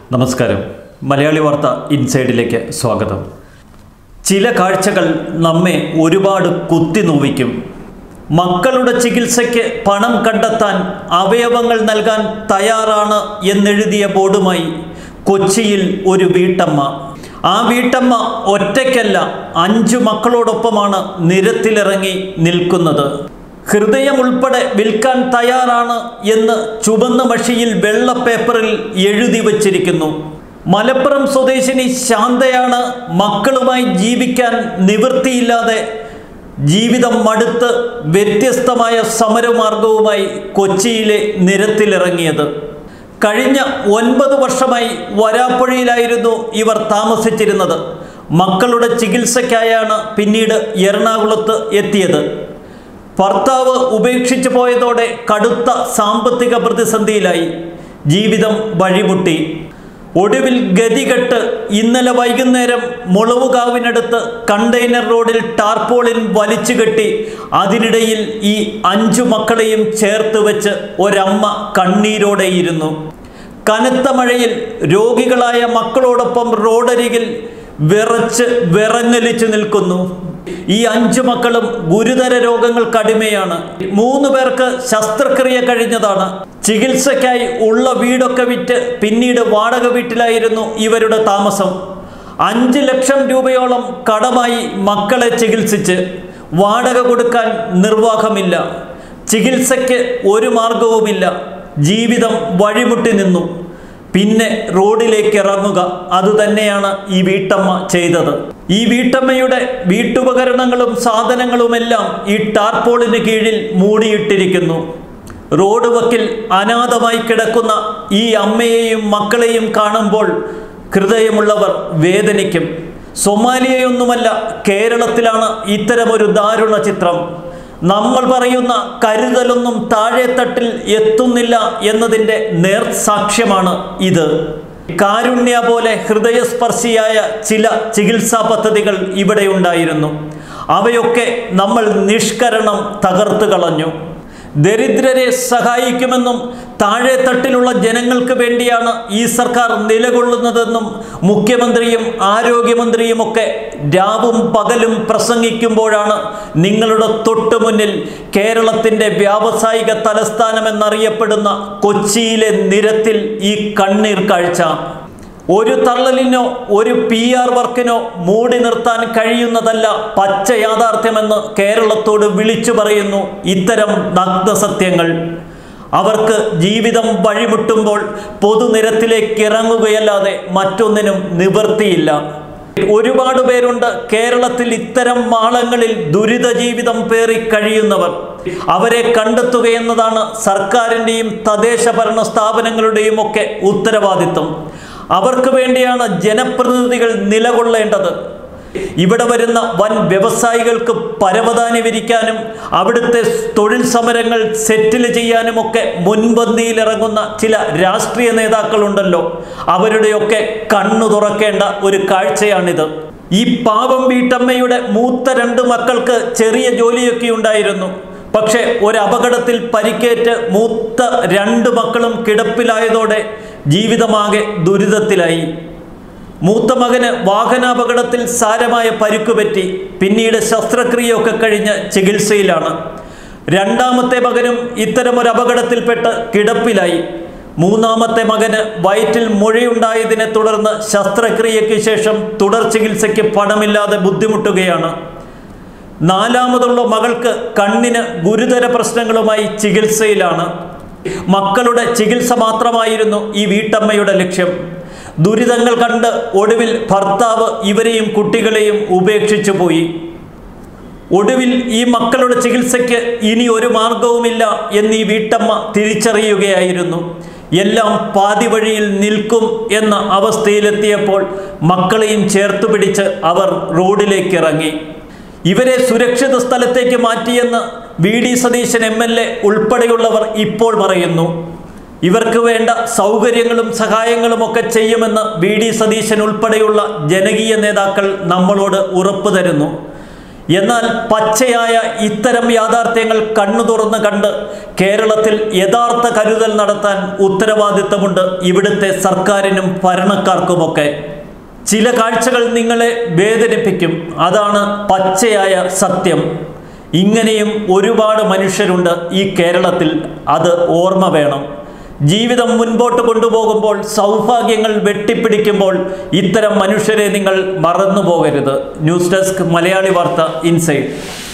നമസ്കാരം മലയാളി വാർത്ത ഇൻസൈഡിലേക്ക് സ്വാഗതം ചില കാഴ്ചകൾ നമ്മെ ഒരുപാട് കുത്തി നോവിക്കും മക്കളുടെ ചികിത്സയ്ക്ക് പണം കണ്ടെത്താൻ അവയവങ്ങൾ നൽകാൻ തയ്യാറാണ് എന്നെഴുതിയ ബോർഡുമായി കൊച്ചിയിൽ ഒരു വീട്ടമ്മ ആ വീട്ടമ്മ ഒറ്റയ്ക്കല്ല അഞ്ചു മക്കളോടൊപ്പമാണ് നിരത്തിലിറങ്ങി നിൽക്കുന്നത് ഹൃദയം ഉൾപ്പെടെ വിൽക്കാൻ തയ്യാറാണ് എന്ന് ചുവന്ന മഷിയിൽ വെള്ള പേപ്പറിൽ എഴുതി വച്ചിരിക്കുന്നു മലപ്പുറം സ്വദേശിനി ശാന്തയാണ് മക്കളുമായി ജീവിക്കാൻ നിവൃത്തിയില്ലാതെ ജീവിതം മടുത്ത് വ്യത്യസ്തമായ സമരമാർഗവുമായി കൊച്ചിയിലെ നിരത്തിലിറങ്ങിയത് കഴിഞ്ഞ ഒൻപത് വർഷമായി വരാപ്പുഴയിലായിരുന്നു ഇവർ താമസിച്ചിരുന്നത് മക്കളുടെ ചികിത്സയ്ക്കായാണ് പിന്നീട് എറണാകുളത്ത് എത്തിയത് ഭർത്താവ് ഉപേക്ഷിച്ചു പോയതോടെ കടുത്ത സാമ്പത്തിക പ്രതിസന്ധിയിലായി ജീവിതം വഴിമുട്ടി ഒടുവിൽ ഗതികെട്ട് ഇന്നലെ വൈകുന്നേരം മുളവുകാവിനടുത്ത് കണ്ടെയ്നർ റോഡിൽ ടാർപോളിൻ വലിച്ചു കെട്ടി അതിനിടയിൽ ഈ അഞ്ചു മക്കളെയും ചേർത്ത് വെച്ച് ഒരമ്മ കണ്ണീരോടെയിരുന്നു കനത്ത മഴയിൽ രോഗികളായ മക്കളോടൊപ്പം റോഡരികിൽ വിറച്ച് വിറങ്ങലിച്ചു നിൽക്കുന്നു ഈ അഞ്ചു മക്കളും ഗുരുതര രോഗങ്ങൾക്കടിമയാണ് മൂന്ന് പേർക്ക് ശസ്ത്രക്രിയ കഴിഞ്ഞതാണ് ചികിത്സയ്ക്കായി ഉള്ള വീടൊക്കെ വിറ്റ് പിന്നീട് വാടക വീട്ടിലായിരുന്നു ഇവരുടെ താമസം അഞ്ച് ലക്ഷം രൂപയോളം കടമായി മക്കളെ ചികിത്സിച്ച് വാടക കൊടുക്കാൻ നിർവാഹമില്ല ചികിത്സയ്ക്ക് ഒരു മാർഗവുമില്ല ജീവിതം വഴിമുട്ടി നിന്നു പിന്നെ റോഡിലേക്ക് ഇറങ്ങുക അതുതന്നെയാണ് ഈ വീട്ടമ്മ ചെയ്തത് ഈ വീട്ടമ്മയുടെ വീട്ടുപകരണങ്ങളും സാധനങ്ങളുമെല്ലാം ഈ ടാർപോളിന് കീഴിൽ മൂടിയിട്ടിരിക്കുന്നു റോഡ് വക്കിൽ അനാഥമായി കിടക്കുന്ന ഈ അമ്മയെയും മക്കളെയും കാണുമ്പോൾ ഹൃദയമുള്ളവർ വേദനിക്കും സൊമാലിയയൊന്നുമല്ല കേരളത്തിലാണ് ഇത്തരമൊരു ദാരുണ ചിത്രം നമ്മൾ പറയുന്ന കരുതലൊന്നും താഴെത്തട്ടിൽ എത്തുന്നില്ല എന്നതിൻ്റെ നേർസാക്ഷ്യമാണ് ഇത് കാരുണ്യ പോലെ ഹൃദയസ്പർശിയായ ചില ചികിത്സാ പദ്ധതികൾ ഇവിടെ ഉണ്ടായിരുന്നു അവയൊക്കെ നമ്മൾ നിഷ്കരണം തകർത്തു കളഞ്ഞു ദരിദ്രരെ സഹായിക്കുമെന്നും താഴെത്തട്ടിലുള്ള ജനങ്ങൾക്ക് വേണ്ടിയാണ് ഈ സർക്കാർ നിലകൊള്ളുന്നതെന്നും മുഖ്യമന്ത്രിയും ആരോഗ്യമന്ത്രിയുമൊക്കെ രാവും പകലും പ്രസംഗിക്കുമ്പോഴാണ് നിങ്ങളുടെ തൊട്ടു മുന്നിൽ കേരളത്തിൻ്റെ വ്യാവസായിക തലസ്ഥാനമെന്നറിയപ്പെടുന്ന കൊച്ചിയിലെ നിരത്തിൽ ഈ കണ്ണീർ കാഴ്ച ഒരു തള്ളലിനോ ഒരു പി ആർ വർക്കിനോ മൂടി നിർത്താൻ കഴിയുന്നതല്ല പച്ച യാഥാർത്ഥ്യമെന്ന് കേരളത്തോട് വിളിച്ചു പറയുന്നു ഇത്തരം നഗ്നസത്യങ്ങൾ അവർക്ക് ജീവിതം വഴിമുട്ടുമ്പോൾ പൊതുനിരത്തിലേക്ക് ഇറങ്ങുകയല്ലാതെ മറ്റൊന്നിനും നിവൃത്തിയില്ല ഒരുപാട് പേരുണ്ട് കേരളത്തിൽ ഇത്തരം മാളങ്ങളിൽ ദുരിത ജീവിതം പേറി കഴിയുന്നവർ അവരെ കണ്ടെത്തുക എന്നതാണ് സർക്കാരിൻ്റെയും തദ്ദേശ ഭരണ സ്ഥാപനങ്ങളുടെയും ഒക്കെ ഉത്തരവാദിത്വം അവർക്ക് വേണ്ടിയാണ് ജനപ്രതിനിധികൾ നിലകൊള്ളേണ്ടത് ഇവിടെ വരുന്ന വൻ വ്യവസായികൾക്ക് പരവതാനി വിരിക്കാനും അവിടുത്തെ തൊഴിൽ സമരങ്ങൾ സെറ്റിൽ ചെയ്യാനുമൊക്കെ മുൻപന്തിയിലിറങ്ങുന്ന ചില രാഷ്ട്രീയ നേതാക്കളുണ്ടല്ലോ അവരുടെയൊക്കെ കണ്ണു തുറക്കേണ്ട ഒരു കാഴ്ചയാണിത് ഈ പാവം വീട്ടമ്മയുടെ മൂത്ത രണ്ട് മക്കൾക്ക് ചെറിയ ജോലിയൊക്കെ ഉണ്ടായിരുന്നു പക്ഷേ ഒരു അപകടത്തിൽ പരിക്കേറ്റ് മൂത്ത രണ്ട് മക്കളും കിടപ്പിലായതോടെ ജീവിതമാകെ ദുരിതത്തിലായി മൂത്ത മകന് വാഹനാപകടത്തിൽ സാരമായ പരിക്കു പറ്റി പിന്നീട് ശസ്ത്രക്രിയയൊക്കെ കഴിഞ്ഞ് ചികിത്സയിലാണ് രണ്ടാമത്തെ മകനും ഇത്തരമൊരു അപകടത്തിൽപ്പെട്ട് കിടപ്പിലായി മൂന്നാമത്തെ മകന് വയറ്റിൽ മുഴയുണ്ടായതിനെ തുടർന്ന് ശസ്ത്രക്രിയയ്ക്ക് ശേഷം തുടർ ചികിത്സയ്ക്ക് പണമില്ലാതെ ബുദ്ധിമുട്ടുകയാണ് നാലാമതുള്ള മകൾക്ക് കണ്ണിന് ഗുരുതര പ്രശ്നങ്ങളുമായി ചികിത്സയിലാണ് മക്കളുടെ ചികിത്സ മാത്രമായിരുന്നു ഈ വീട്ടമ്മയുടെ ലക്ഷ്യം ദുരിതങ്ങൾ കണ്ട് ഒടുവിൽ ഭർത്താവ് ഇവരെയും കുട്ടികളെയും ഉപേക്ഷിച്ചു പോയി ഒടുവിൽ ഈ മക്കളുടെ ചികിത്സയ്ക്ക് ഇനി ഒരു മാർഗവുമില്ല എന്ന് ഈ വീട്ടമ്മ തിരിച്ചറിയുകയായിരുന്നു എല്ലാം പാതി വഴിയിൽ നിൽക്കും എന്ന അവസ്ഥയിലെത്തിയപ്പോൾ മക്കളെയും ചേർത്തു പിടിച്ച് അവർ റോഡിലേക്ക് ഇറങ്ങി ഇവരെ സുരക്ഷിത സ്ഥലത്തേക്ക് മാറ്റിയെന്ന് V D Satheesan M L A ഉൾപ്പെടെയുള്ളവർ ഇപ്പോൾ പറയുന്നു ഇവർക്ക് വേണ്ട സൗകര്യങ്ങളും സഹായങ്ങളും ഒക്കെ ചെയ്യുമെന്ന് വി ഡി സതീശൻ ഉൾപ്പെടെയുള്ള ജനകീയ നേതാക്കൾ നമ്മളോട് ഉറപ്പു തരുന്നു എന്നാൽ പച്ചയായ ഇത്തരം യാഥാർത്ഥ്യങ്ങൾ കണ്ണു തുറന്ന് കണ്ട് കേരളത്തിൽ യഥാർത്ഥ കരുതൽ നടത്താൻ ഉത്തരവാദിത്തമുണ്ട് ഇവിടുത്തെ സർക്കാരിനും ഭരണക്കാർക്കുമൊക്കെ ചില കാഴ്ചകൾ നിങ്ങളെ വേദനിപ്പിക്കും അതാണ് പച്ചയായ സത്യം ഇങ്ങനെയും ഒരുപാട് മനുഷ്യരുണ്ട് ഈ കേരളത്തിൽ അത് ഓർമ്മ വേണം ജീവിതം മുൻപോട്ട് കൊണ്ടുപോകുമ്പോൾ സൗഭാഗ്യങ്ങൾ വെട്ടിപ്പിടിക്കുമ്പോൾ ഇത്തരം മനുഷ്യരെ നിങ്ങൾ മറന്നു പോകരുത് ന്യൂസ് ഡെസ്ക് മലയാളി വാർത്ത ഇൻസൈഡ്